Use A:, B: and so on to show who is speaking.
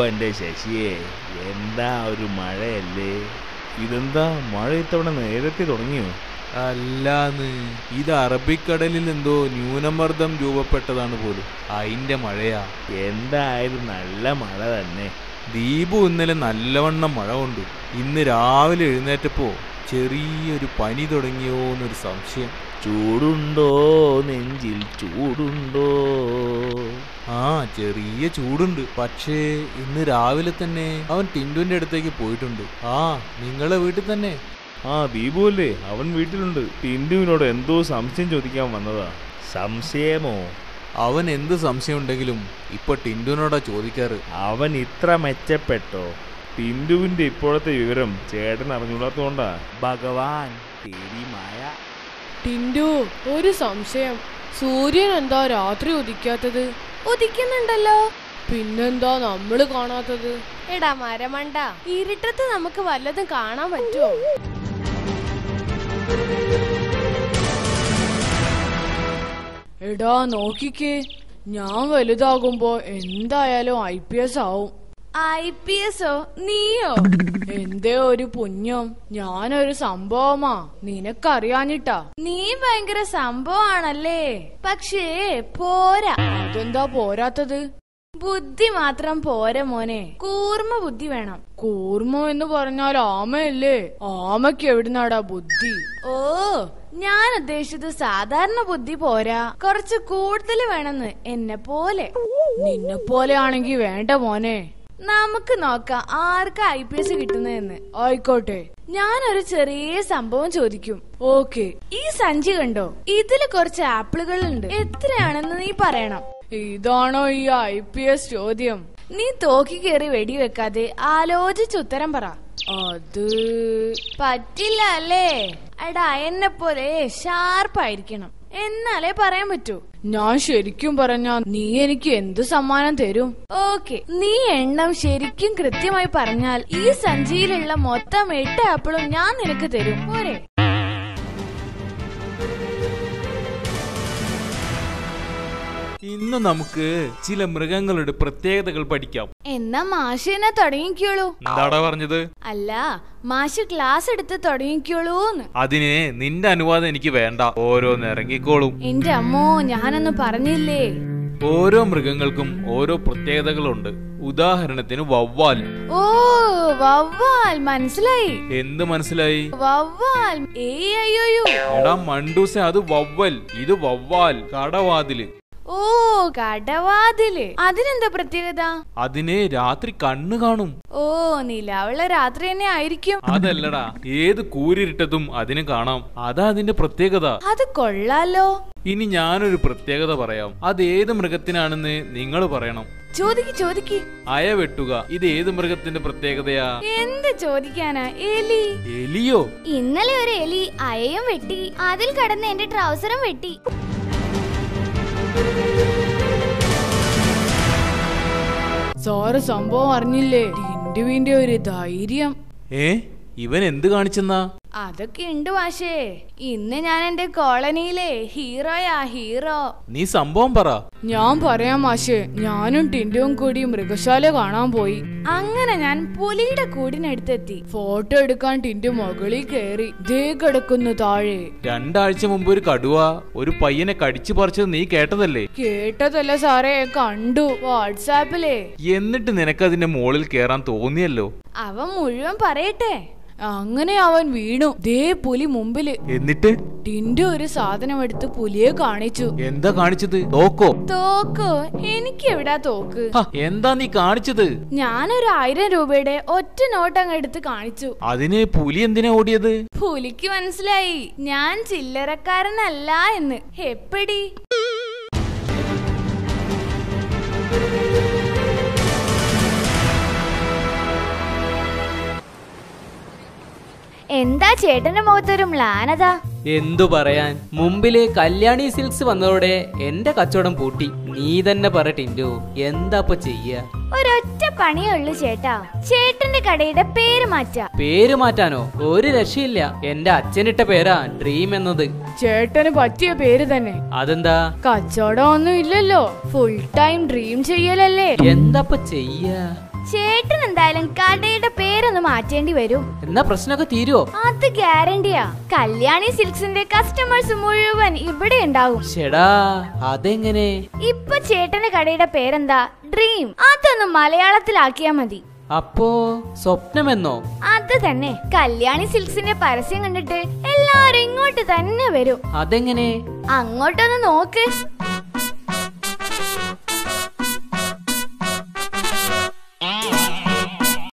A: എൻ്റെ ശശിയെ എന്താ ഒരു മഴയല്ലേ ഇതെന്താ മഴ ഇത്തവണ നേരത്തെ തുടങ്ങിയോ
B: അല്ലാന്ന് ഇത് അറബിക്കടലിൽ എന്തോ ന്യൂനമർദ്ദം രൂപപ്പെട്ടതാണ് പോലും അതിന്റെ മഴയാ
A: എന്തായാലും നല്ല മഴ തന്നെ
B: ദീപു ഇന്നലെ നല്ലവണ്ണം മഴ കൊണ്ടു ഇന്ന് രാവിലെ എഴുന്നേറ്റപ്പോ ചെറിയൊരു പനി തുടങ്ങിയോ എന്നൊരു സംശയം
A: ചൂടുണ്ടോ നെഞ്ചിൽ ചൂടുണ്ടോ
B: ആ ചെറിയ ചൂടുണ്ട് പക്ഷേ ഇന്ന് രാവിലെ തന്നെ അവൻ ടിൻഡുവിന്റെ അടുത്തേക്ക് പോയിട്ടുണ്ട് ആ നിങ്ങളെ വീട്ടിൽ തന്നെ
A: ആ ദീപു അല്ലേ അവൻ വീട്ടിലുണ്ട് ടിൻഡുവിനോട് എന്തോ സംശയം ചോദിക്കാൻ വന്നതാ സംശയമോ
B: അവൻ എന്ത് സംശയം ഉണ്ടെങ്കിലും ഇപ്പൊ ടിൻഡുവിനോടാ ചോദിക്കാറ്
A: അവൻ ഇത്ര മെച്ചപ്പെട്ടോ ടിൻഡുവിന്റെ ഇപ്പോഴത്തെ വിവരം ചേട്ടൻ അറിഞ്ഞൂടാത്തോണ്ടാ ഭഗവാൻ തേടി മായ
C: ടിൻഡു ഒരു സംശയം സൂര്യൻ എന്താ രാത്രി ഉദിക്കാത്തത്
D: ഉദിക്കുന്നുണ്ടല്ലോ
C: പിന്നെന്താ നമ്മള് കാണാത്തത്
D: എടാ മരമണ്ട ഇരുട്ടത്ത് നമുക്ക് വല്ലതും കാണാൻ പറ്റുമോ
C: എടാ നോക്കിക്കേ ഞാൻ വലുതാകുമ്പോ എന്തായാലും ഐ പി എസ് ആവും
D: ഐ പി എസോ നീയോ
C: എന്തേ ഒരു പുണ്യം ഞാനൊരു സംഭവമാ നിനക്കറിയാഞ്ഞിട്ടാ
D: നീ ഭയങ്കര സംഭവമാണല്ലേ പക്ഷേ പോരാ
C: അതെന്താ പോരാത്തത്
D: ബുദ്ധി മാത്രം പോരാ മോനെ കൂർമ്മ ബുദ്ധി വേണം
C: കൂർമ്മ എന്ന് പറഞ്ഞാൽ ആമയല്ലേ ആമയ്ക്ക് എവിടുന്നാടാ ബുദ്ധി
D: ഓ ഞാൻ ഉദ്ദേശിച്ചത് സാധാരണ ബുദ്ധി പോരാ കുറച്ച് കൂടുതൽ വേണമെന്ന് എന്നെ പോലെ
C: നിന്നെ പോലെ ആണെങ്കി വേണ്ട മോനെ
D: നമുക്ക് നോക്കാം ആർക്കാ ഐ പി എസ് കിട്ടുന്നതെന്ന്
C: ആയിക്കോട്ടെ
D: ഞാനൊരു ചെറിയ സംഭവം ചോദിക്കും
C: ഓക്കെ
D: ഈ സഞ്ചി കണ്ടോ ഇതില് കുറച്ച് ആപ്പിളുകൾ ഉണ്ട് എത്രയാണെന്ന് നീ പറയണം
C: ഇതാണോ ഈ ഐ പി എസ് ചോദ്യം
D: നീ തോക്കി കയറി വെടിവെക്കാതെ ആലോചിച്ച് ഉത്തരം പറ
C: അത്
D: പറ്റില്ല അല്ലേ എടാ എന്നെ പോലെ ഷാർപ്പായിരിക്കണം എന്നാലേ പറയാൻ പറ്റൂ
C: ഞാൻ ശരിക്കും പറഞ്ഞാ നീ എനിക്ക് എന്ത് സമ്മാനം തരും
D: ഓക്കെ നീ എണ്ണം ശരിക്കും കൃത്യമായി പറഞ്ഞാൽ ഈ സഞ്ചിയിലുള്ള മൊത്തം എട്ട് ആപ്പിളും ഞാൻ നിനക്ക് തരും പോരെ
B: ഇന്ന് നമുക്ക് ചില മൃഗങ്ങളുടെ പ്രത്യേകതകൾ പഠിക്കാം
D: എന്നാ മാഷിനെ തുടങ്ങിക്കോളൂ
B: എന്താടാ പറഞ്ഞത്
D: അല്ല മാഷ് ക്ലാസ് എടുത്ത് തുടങ്ങിക്കോളൂന്ന്
B: അതിന് നിന്റെ അനുവാദം എനിക്ക് വേണ്ട ഓരോന്ന് ഇറങ്ങിക്കോളും
D: എന്റെ അമ്മോ ഞാനൊന്ന് പറഞ്ഞില്ലേ
B: ഓരോ മൃഗങ്ങൾക്കും ഓരോ പ്രത്യേകതകളുണ്ട് ഉദാഹരണത്തിന് വവ്വാൽ
D: ഓ വവ്വാൽ മനസ്സിലായി
B: എന്ത് മനസ്സിലായി
D: വവ്വാൽ ഏയ് അയ്യോയോ
B: എടാ മണ്ടൂസെ അത് വവ്വൽ ഇത് വവ്വാൽ കടവാതില്
D: ഓ കടവാതില് അതിനെന്താ പ്രത്യേകത
B: അതിന് രാത്രി കണ്ണ് കാണും
D: ഓ നിലാവുള്ള രാത്രി തന്നെ ആയിരിക്കും
B: അതല്ലടാ ഏത് കൂരിരുട്ടത്തും അതിന് കാണാം അതാ അതിന്റെ പ്രത്യേകത
D: അത് കൊള്ളാലോ
B: ഇനി ഞാനൊരു പ്രത്യേകത പറയാം അത് ഏത് മൃഗത്തിനാണെന്ന് നിങ്ങൾ പറയണം
D: ചോദിക്ക് ചോദിക്ക്
B: അയ വെട്ടുക ഇത് ഏത് മൃഗത്തിന്റെ പ്രത്യേകതയാ
D: എന്ത് ചോദിക്കാനാ എലി
B: എലിയോ
E: ഇന്നലെ ഒരു എലി അയയും വെട്ടി അതിൽ കടന്ന് എന്റെ ട്രൗസറും വെട്ടി
C: സാറ് സംഭവം അറിഞ്ഞില്ലേ ടിൻഡുവിന്റെ ഒരു ധൈര്യം
B: ഏ ഇവൻ എന്ത് കാണിച്ചെന്നാ
D: അതൊക്കെ ഉണ്ട് മാഷേ ഇന്ന് ഞാൻ എന്റെ കോളനിയിലെ ഹീറോയാ ഹീറോ
B: നീ സംഭവം പറ
C: ഞാൻ പറയാം മാഷേ ഞാനും ടിൻഡുവും കൂടി മൃഗശാല കാണാൻ പോയി
D: അങ്ങനെ ഞാൻ പുലിയുടെ കൂടിനടുത്തെത്തി
C: ഫോട്ടോ എടുക്കാൻ ടിൻഡു മുകളിൽ കയറി ദേ കിടക്കുന്നു താഴെ
B: രണ്ടാഴ്ച മുമ്പ് ഒരു കടുവ ഒരു പയ്യനെ കടിച്ചു പറിച്ചത് നീ കേട്ടതല്ലേ
C: കേട്ടതല്ല സാറേ കണ്ടു
D: വാട്സാപ്പിലേ
B: എന്നിട്ട് നിനക്കതിന്റെ മുകളിൽ കേറാൻ തോന്നിയല്ലോ
D: അവൻ മുഴുവൻ പറയട്ടെ
C: അങ്ങനെ അവൻ വീണു ദേ പുലി മുമ്പില്
B: എന്നിട്ട്
C: ടിൻഡു ഒരു സാധനം എടുത്ത് പുലിയെ കാണിച്ചു
B: എന്താ കാണിച്ചത് തോക്കോ
D: തോക്കോ എനിക്ക് എവിടാ തോക്ക്
B: ഹ, എന്താ നീ കാണിച്ചത്
D: ഞാനൊരു ആയിരം രൂപയുടെ ഒറ്റ നോട്ട് അങ്ങ് എടുത്ത് കാണിച്ചു
B: അതിന് പുലി എന്തിനാ ഓടിയത്
D: പുലിക്ക് മനസ്സിലായി ഞാൻ ചില്ലറക്കാരനല്ല എന്ന് എപ്പടി
E: എന്താ ചേട്ടന്റെ മുഖത്തൊരു മ്ലാനത
F: എന്തു പറയാൻ മുമ്പില് കല്യാണി സിൽക്സ് വന്നതോടെ എന്റെ കച്ചവടം പൂട്ടി നീ തന്നെ പറ ടിൻഡു എന്താപ്പ ചെയ്യ
E: ഒരൊറ്റ പണിയേ ഉള്ളൂ ചേട്ടാ ചേട്ടന്റെ കടയുടെ പേര് മാറ്റാ
F: പേര് മാറ്റാനോ ഒരു രക്ഷയില്ല എന്റെ അച്ഛനിട്ട പേരാ ഡ്രീം എന്നത്
C: ചേട്ടന് പറ്റിയ പേര് തന്നെ
F: അതെന്താ
C: കച്ചവടം ഒന്നും ഇല്ലല്ലോ ഫുൾ ടൈം ഡ്രീം ചെയ്യലല്ലേ
F: എന്താപ്പ ചെയ്യ
E: ചേട്ടൻ എന്തായാലും കടയുടെ പേരൊന്ന് മാറ്റേണ്ടി വരും
F: എന്നാ പ്രശ്നമൊക്കെ തീരുവോ
E: അത് ഗ്യാരണ്ടിയാ കല്യാണി സിൽക്സിന്റെ കസ്റ്റമേഴ്സ് മുഴുവൻ ഇവിടെ ഉണ്ടാവും
F: ഷെടാ അതെങ്ങനെ
E: ഇപ്പൊ ചേട്ടന്റെ കടയുടെ പേരെന്താ ഡ്രീം അതൊന്ന് മലയാളത്തിലാക്കിയാ മതി
F: അപ്പോ സ്വപ്നമെന്നോ
E: അത് തന്നെ കല്യാണി സിൽക്സിന്റെ പരസ്യം കണ്ടിട്ട് എല്ലാരും ഇങ്ങോട്ട് തന്നെ വരും
F: അതെങ്ങനെ
E: അങ്ങോട്ടൊന്ന് നോക്ക്